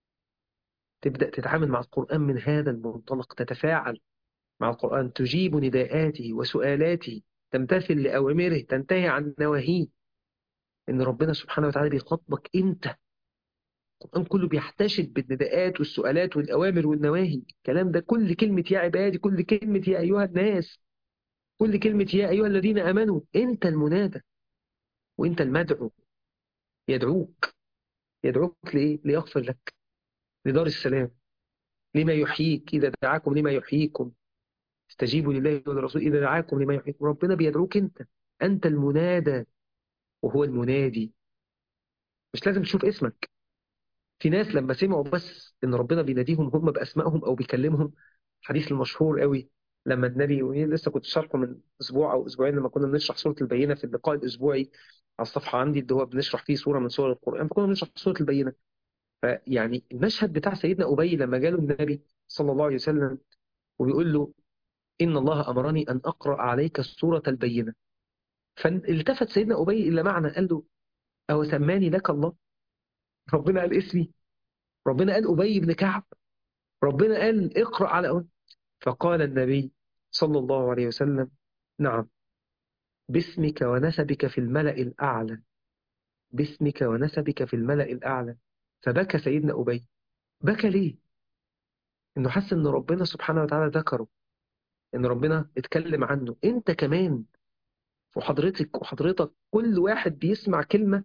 تبدأ تتعامل مع القرآن من هذا المنطلق تتفاعل مع القرآن تجيب نداءاته وسؤالاته تمتثل لأوامره تنتهي عن نواهيه إن ربنا سبحانه وتعالى بيخاطبك أنت القرآن كله بيحتشد بالنداءات والسؤالات والأوامر والنواهي الكلام ده كل كلمة يا عبادي كل كلمة يا أيها الناس كل كلمة يا أيها الذين آمنوا أنت المنادى وأنت المدعو يدعوك يدعوك لإيه؟ ليغفر لك لدار السلام لما يحييك إذا دعاكم لما يحييكم استجيبوا لله وللرسول إذا دعاكم لما يحييكم ربنا بيدعوك أنت أنت المنادى وهو المنادي مش لازم تشوف اسمك في ناس لما سمعوا بس ان ربنا بيناديهم هم باسمائهم او بيكلمهم حديث المشهور قوي لما النبي لسه كنت شارحه من اسبوع او اسبوعين لما كنا بنشرح سوره البينه في اللقاء الاسبوعي على الصفحه عندي اللي هو بنشرح فيه سوره من سور القران فكنا بنشرح سوره البينه فيعني المشهد بتاع سيدنا ابي لما جاله النبي صلى الله عليه وسلم وبيقول له ان الله امرني ان اقرا عليك سوره البينه فالتفت سيدنا ابي الى معنى قال له او سماني لك الله ربنا قال اسمي ربنا قال أبي بن كعب ربنا قال اقرأ على أول فقال النبي صلى الله عليه وسلم نعم باسمك ونسبك في الملأ الأعلى باسمك ونسبك في الملأ الأعلى فبكى سيدنا أبي بكى ليه؟ إنه حس إن ربنا سبحانه وتعالى ذكره إن ربنا اتكلم عنه أنت كمان وحضرتك وحضرتك كل واحد بيسمع كلمة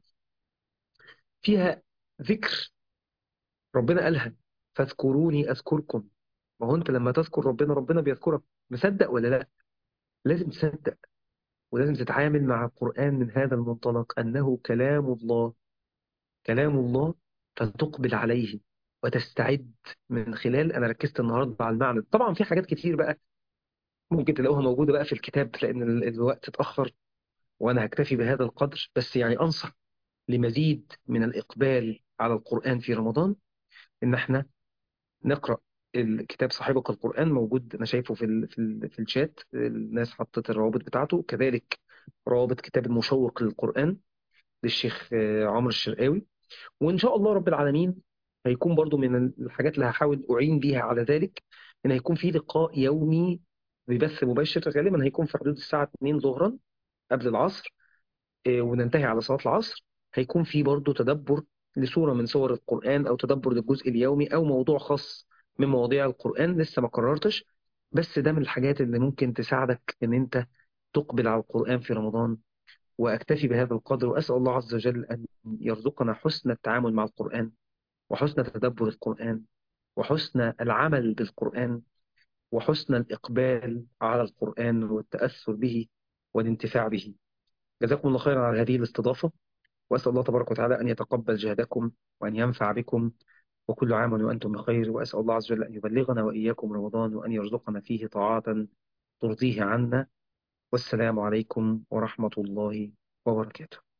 فيها ذكر ربنا قالها فاذكروني أذكركم ما هو أنت لما تذكر ربنا ربنا بيذكرك مصدق ولا لا لازم تصدق ولازم تتعامل مع القرآن من هذا المنطلق أنه كلام الله كلام الله فتقبل عليه وتستعد من خلال أنا ركزت النهاردة على المعنى طبعا في حاجات كتير بقى ممكن تلاقوها موجودة بقى في الكتاب لأن الوقت اتأخر وأنا هكتفي بهذا القدر بس يعني أنصح لمزيد من الإقبال على القرآن في رمضان إن احنا نقرأ الكتاب صاحبك القرآن موجود أنا شايفه في ال في, ال في الشات الناس حطت الروابط بتاعته كذلك روابط كتاب المشوق للقرآن للشيخ عمرو الشرقاوي وإن شاء الله رب العالمين هيكون برضو من الحاجات اللي هحاول أعين بيها على ذلك إن هيكون في لقاء يومي ببث مباشر غالبا هيكون في حدود الساعة 2 ظهرا قبل العصر وننتهي على صلاة العصر هيكون في برضو تدبر لسورة من سور القرآن أو تدبر للجزء اليومي أو موضوع خاص من مواضيع القرآن لسه ما قررتش بس ده من الحاجات اللي ممكن تساعدك إن أنت تقبل على القرآن في رمضان وأكتفي بهذا القدر وأسأل الله عز وجل أن يرزقنا حسن التعامل مع القرآن وحسن تدبر القرآن وحسن العمل بالقرآن وحسن الإقبال على القرآن والتأثر به والانتفاع به جزاكم الله خيرا على هذه الاستضافة وأسأل الله تبارك وتعالى أن يتقبل جهدكم وأن ينفع بكم وكل عام وأنتم بخير وأسأل الله عز وجل أن يبلغنا وإياكم رمضان وأن يرزقنا فيه طاعات ترضيه عنا والسلام عليكم ورحمة الله وبركاته